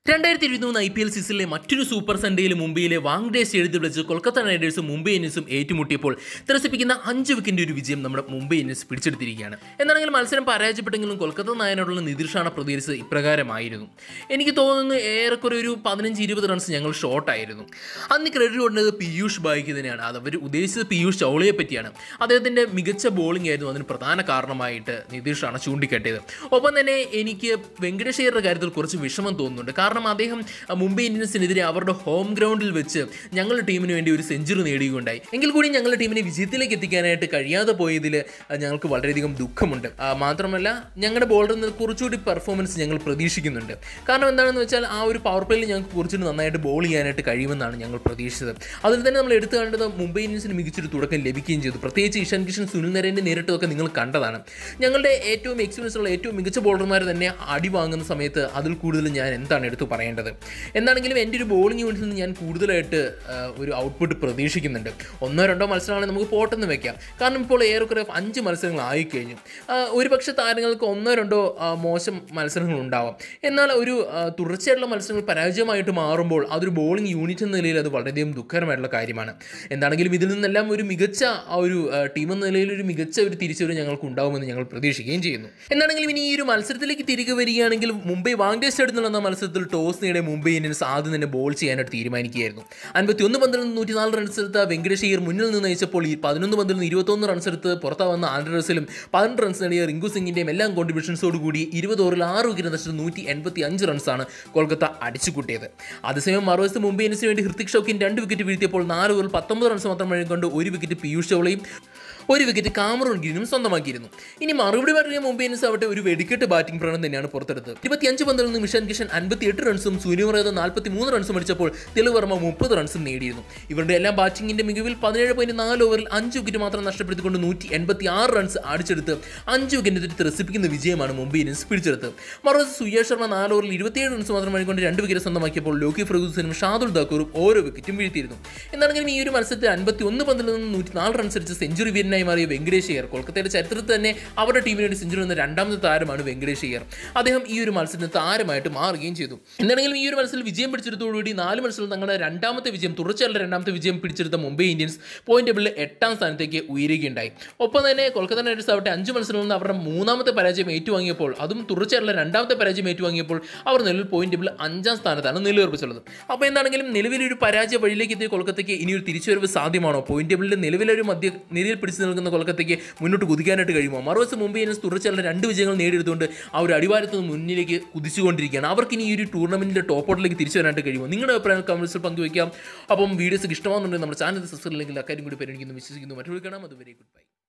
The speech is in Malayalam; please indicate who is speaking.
Speaker 1: രണ്ടായിരത്തി ഇരുപത്തിമൂന്ന് ഐ പി എൽ സീസണിലെ മറ്റൊരു സൂപ്പർ സൺഡേയിൽ മുംബൈയിലെ വാങ്ഡേസ് എഴുതി വിളിച്ച് കൊൽക്കത്ത നൈറ്റ് മുംബൈ ഇന്ത്യൻസും ഏറ്റുമുട്ടിയപ്പോൾ ത്രസിപ്പിക്കുന്ന അഞ്ച് വിക്കറ്റിന്റെ ഒരു വിജയം നമ്മുടെ മുംബൈ ഇന്ത്യൻസ് പിടിച്ചെടുത്തിരിക്കുകയാണ് എന്നാണെങ്കിലും മത്സരം പരാജയപ്പെട്ടെങ്കിലും കൊൽക്കത്ത നായനോടുള്ള നിതീഷാണ് പ്രതികരിച്ചത് ഇപ്രകാരമായിരുന്നു എനിക്ക് തോന്നുന്നു ഏറെക്കുറെ ഒരു പതിനഞ്ച് ഇരുപത് റൺസ് ഞങ്ങൾ ഷോർട്ടായിരുന്നു അന്ന് ക്രെഡിറ്റ് കൊടുക്കുന്നത് പീയൂഷ് ബായിക്ക് തന്നെയാണ് അത് അവർ ഉദ്ദേശിച്ചത് പീയൂഷ് ചൗളയെ പറ്റിയാണ് അദ്ദേഹത്തിൻ്റെ മികച്ച ബോളിംഗ് ആയിരുന്നു അതിന് പ്രധാന കാരണമായിട്ട് നിതീഷാണ് ചൂണ്ടിക്കാട്ടിയത് ഒപ്പം തന്നെ എനിക്ക് വെങ്കടേഷ് അയ്യരുടെ കാര്യത്തിൽ കുറച്ച് വിഷമം തോന്നുന്നുണ്ട് കാരണം അദ്ദേഹം അഹ്, മുംബൈ ഇന്ത്യൻസിനെതിരെ അവരുടെ ഹോം ഗ്രൗണ്ടിൽ വെച്ച് ഞങ്ങളുടെ ടീമിന് വേണ്ടി ഒരു സെഞ്ചുറി നേടുകയുണ്ടായി എങ്കിൽ കൂടി ഞങ്ങളുടെ ടീമിനെ വിജയത്തിലേക്ക് എത്തിക്കാനായിട്ട് കഴിയാതെ പോയതിൽ അഹ്, ഞങ്ങൾക്ക് വളരെയധികം ദുഃഖമുണ്ട് ആ, മാത്രമല്ല ഞങ്ങളുടെ ബോളറിൽ നിന്ന് കുറച്ചുകൂടി പെർഫോമൻസ് ഞങ്ങൾ പ്രതീക്ഷിക്കുന്നുണ്ട് കാരണം എന്താണെന്ന് വെച്ചാൽ ആ ഒരു പവർ പ്ലേയിൽ ഞങ്ങൾക്ക് കുറച്ചുകൂടി നന്നായിട്ട് ബോൾ ചെയ്യാനായിട്ട് കഴിയുമെന്നാണ് ഞങ്ങൾ പ്രതീക്ഷിച്ചത് അതിൽ തന്നെ നമ്മൾ എടുത്തു കണ്ടത് മുംബൈ ഇന്ത്യൻസിന് മികച്ചൊരു തുടക്കം ലഭിക്കുകയും ചെയ്തു പ്രത്യേകിച്ച് ഇഷാൻ കിഷൻ സുനിൽ നരേനെ നേരിട്ടതൊക്കെ നിങ്ങൾ കണ്ടതാണ് ഞങ്ങളുടെ ഏറ്റവും എക്സ്പീരിയൻസ് ഉള്ള ഏറ്റവും മികച്ച ബോളർമാർ തന്നെ അടി വാങ്ങുന്ന സമയത്ത് അതിൽ കൂടുതൽ ഞാൻ എന്താണ് എടുത്തു പറയേണ്ടത് എന്താണെങ്കിലും എൻ്റെ ഒരു ബോളിംഗ് യൂണിറ്റിൽ നിന്ന് ഞാൻ കൂടുതലായിട്ട് ആ, ഒരു ഔട്ട്പുട്ട് പ്രതീക്ഷിക്കുന്നുണ്ട് ഒന്നോ രണ്ടോ മത്സരമാണെങ്കിൽ നമുക്ക് പോട്ടെന്ന് വെക്കാം കാരണം ഇപ്പോൾ ഏറെക്കുറെ അഞ്ച് മത്സരങ്ങൾ ആയിക്കഴിഞ്ഞു ആ, ഒരുപക്ഷെ താരങ്ങൾക്ക് ഒന്നോ രണ്ടോ ആ, മോശം മത്സരങ്ങൾ ഉണ്ടാവാം എന്നാൽ ഒരു ആ, തുടർച്ചയായിട്ടുള്ള മത്സരങ്ങൾ പരാജയമായിട്ട് മാറുമ്പോൾ അതൊരു ബോളിംഗ് യൂണിറ്റ് എന്ന നിലയിൽ അത് വളരെയധികം ദുഃഖകരമായിട്ടുള്ള കാര്യമാണ് എന്താണെങ്കിലും ഇതിൽ നിന്നെല്ലാം ഒരു മികച്ച ആ ഒരു ആ, ടീം എന്ന നിലയിൽ ഒരു മികച്ച ഒരു തിരിച്ചുവരവ് ഞങ്ങൾക്ക് ഉണ്ടാവുമെന്ന് ഞങ്ങൾ പ്രതീക്ഷിക്കുകയും ചെയ്യുന്നു എന്താണെങ്കിലും ഇനി ഈ ഒരു മത്സരത്തിലേക്ക് തിരികെ വരികയാണെങ്കിൽ മുംബൈ വാങ്കേഴ്സ് അടുത്ത് നടന്ന മത്സരത്തിൽ ടോസ് നേടിയ മുംബൈ ഇന്ത്യൻസ് ആദ്യം തന്നെ ബോൾ ചെയ്യാനായിട്ട് തീരുമാനിക്കുകയായിരുന്നു അൻപത്തി ഒന്ന് പന്തിൽ നിന്ന് നൂറ്റിനാല് റൺസ് എടുത്ത വെങ്കടേഷ് അയ്യർ മുന്നിൽ നിന്ന് നയിച്ചപ്പോൾ ഈ പതിനൊന്ന് പന്തിൽ നിന്ന് ഇരുപത്തൊന്ന് റൺസ് എടുത്ത് പുറത്താ വന്ന ആൻഡ്രസിലും പതിനെട്ട് റൺസ് നേടിയ റിങ്കു സിംഗിൻ്റെയും എല്ലാം കോൺട്രിബ്യൂഷൻസോട് കൂടി ഇരുപത് ഓവറിൽ ആറ് വിക്കറ്റ് നഷ്ടം നൂറ്റി എൺപത്തി അഞ്ച് റൺസാണ് കൊൽക്കത്ത അടിച്ചുകൂട്ടിയത് അതേസമയം മറുവശത്ത് മുംബൈ ഇന്ത്യൻസിന് വേണ്ടി ഹൃത്തിക് ഷോക്കിൻ രണ്ട് വിക്കറ്റ് വീഴ്ത്തിയപ്പോൾ നാല് ഓവറിൽ പത്തൊമ്പത് റൺസ് മാത്രം വഴങ്ങിക്കൊണ്ട് ഒരു വിക്കറ്റ് പീയൂഷ് ചൗളയും ഒരു വിക്കറ്റ് കാമറൂൺ ഗിരിനും സ്വന്തമാക്കിയിരുന്നു ഇനി മറുപടി പറഞ്ഞ മുംബൈ ഇന്ത്യൻസ് ആവട്ടെ ഒരു വെടിക്കെട്ട് ബാറ്റിംഗ് പ്രകടനം തന്നെയാണ് പുറത്തെടുത്തത് ഇരുപത്തിയഞ്ച് പന്തിൽ നിന്ന് മിഷൻ കിഷൻ അൻപത്തി എട്ട് റൺസും സൂര്യവർദ്ധ നാൽപ്പത്തി മൂന്ന് റൺസും അടിച്ചപ്പോൾ തെലുഗ് വർമ്മ മുപ്പത് റൺസും നേടിയിരുന്നു ഇവരുടെ എല്ലാം ബാറ്റിംഗിന്റെ മികവിൽ പതിനേഴ് പോയിന്റ് നാല് ഓവറിൽ അഞ്ച് വിക്കറ്റ് മാത്രം നഷ്ടപ്പെടുത്തിക്കൊണ്ട് നൂറ്റി എൺപത്തി ആറ് റൺസ് അടിച്ചെടുത്ത് അഞ്ച് വിക്കറ്റ് ത്രസിപ്പിക്കുന്ന വിജയമാണ് മുംബൈ ഇന്ത്യൻസ് പിടിച്ചെടുത്തത് മറുവശത്ത് സുയേഷ് ശർമ്മ നാല് ഓവറിൽ ഇരുപത്തിയേഴ് റൺസ് മാത്രം വഴിക്കൊണ്ട് രണ്ട് വിക്കറ്റ് സ്വന്തമാക്കിയപ്പോൾ ലോക്കി ഫെർഗൂസനും ഷാദുൽ ദാക്കൂറും ഓരോ വിക്കറ്റും വീഴ്ത്തിയിരുന്നു എന്നാണെങ്കിലും ഈ ഒരു മത്സരത്തിൽ അൻപത്തി ഒന്ന് പന്തിൽ നിന്ന് നൂറ്റി നാല് റൺസ് അടിച്ച് സെഞ്ചുറി വീരനായി മാറിയ വെങ്കടേഷ് അയ്യർ കൊൽക്കത്തയുടെ ചരിത്രത്തിൽ തന്നെ അവരുടെ ടീമിന് വേണ്ടി സെഞ്ചുറി എന്ന രണ്ടാമത്തെ താരമാണ് വെങ്കടേഷ് അയ്യർ അദ്ദേഹം ഈ ഒരു മത്സരത്തിന് താരമായിട്ട് മാറുകയും ചെയ്തു എന്താണെങ്കിലും ഈ ഒരു മത്സരത്തിൽ വിജയം പിടിച്ചെടുത്തോടുകൂടി നാല് മത്സരത്തിൽ തങ്ങളുടെ രണ്ടാമത്തെ വിജയം തുടർച്ചയായുള്ള രണ്ടാമത്തെ വിജയം പിടിച്ചെടുത്ത മുംബൈ ഇന്ത്യൻസ് പോയിന്റ് ടേബിളിൽ എട്ടാം സ്ഥാനത്തേക്ക് ഉയരുകയുണ്ടായി ഒപ്പം തന്നെ കൊൽക്കത്ത നൈറ്റ് റൈഡേഴ്സ് ആവട്ടെ അഞ്ച് മത്സരങ്ങളിൽ നിന്ന് അവരുടെ മൂന്നാമത്തെ പരാജയം ഏറ്റുവാങ്ങിയപ്പോൾ അതും തുടർച്ചയായുള്ള രണ്ടാമത്തെ പരാജയം ഏറ്റുവാങ്ങിയപ്പോൾ അവർ നിലവിൽ പോയിന്റ് ടേബിളിൽ അഞ്ചാം സ്ഥാനത്താണ് നിലയുറപ്പിച്ചുള്ളത് അപ്പോൾ എന്താണെങ്കിലും നിലവിലൊരു പരാജയ വഴിയിലേക്ക് എത്തിയ കൊൽക്കത്തയ്ക്ക് ഇനി ഒരു തിരിച്ചുവരവ് സാധ്യമാണോ പോയിന്റ് ടേബിളിൽ നിലവിലൊരു മധ്യ നിരയിൽ പിടിച്ചു നിൽക്കുന്ന കൊൽക്കത്തയ്ക്ക് മുന്നോട്ട് കുതിക്കാനായിട്ട് കഴിയുമോ മറുവശം മുംബൈ ഇന്ത്യൻസ് തുടർച്ചയായുള്ള രണ്ട് വിജയങ്ങൾ നേടിയെടുത്തുകൊണ്ട് ആ ഒരു അടിവാരത്ത് നിന്ന് മുന്നിലേക്ക് കുതിച്ചുകൊണ്ടിരിക്കുകയാണ് അവർക്ക് ഇനി ഈ ഒരു ടൂർണമെന്റിന്റെ ടോപ്പോട്ടിലേക്ക് തിരിച്ചു വരാനായിട്ട് കഴിയുമോ നിങ്ങളുടെ അഭിപ്രായം കമൻസിൽ പങ്കുവയ്ക്കാം അപ്പം വീഡിയോസ് ഇഷ്ടമാകുന്നുണ്ടെങ്കിൽ നമ്മുടെ ചാനൽ സബ്സ്ക്രൈബ് അല്ലെങ്കിൽ അക്കാര്യം കൂടി പരിഗണിക്കുന്നു വിശ്വസിക്കുന്നു മറ്റൊരു കാണാം അതുവരെ ഗുഡ് ബൈ